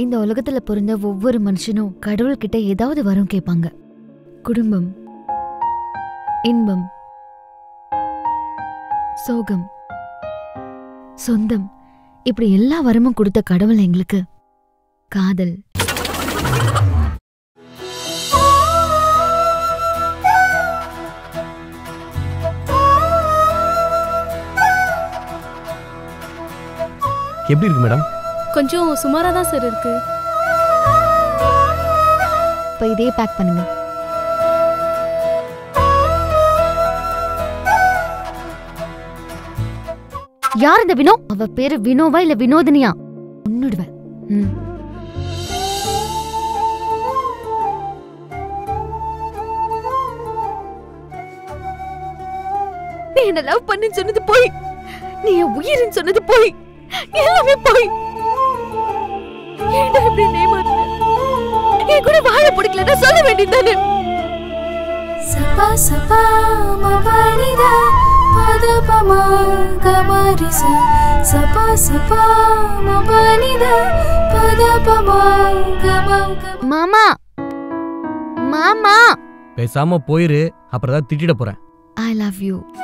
இந்த உலகத்துல பிறந்த ஒவ்வொரு மனுஷனும் கடவுள்கிட்ட ஏதாவது வரம் கேட்பாங்க குடும்பம் இன்பம் சோகம் சொந்தம் இப்படி எல்லா வரமும் கொடுத்த கடவுள் எங்களுக்கு காதல் எப்படி இருக்கு மேடம் கொஞ்சம் சுமாரா தான் சார் இருக்கு இப்ப இதே பேக் பண்ணுங்க யார் இந்த வினோ அவ பேரு வினோவா இல்ல வினோதினியா உன்னுடுவேன் ம் நீ என்ன லவ் பண்ணி சொன்னது போய் நீ என் உயிரின்னு சொன்னது போய் எல்லாமே போய் ஏன்டா இப்படி நேமாத்தின என் கூட வாழ பிடிக்கலன்னா சொல்ல வேண்டியதானே சபா சபா மபனிதா பத பமா கமரிச சபா சபா மபனிதா பத பமா கம கம மாமா மாமா பேசாம போயிரு அப்புறம் ஏதாவது திட்டிட போறேன் ஐ லவ் யூ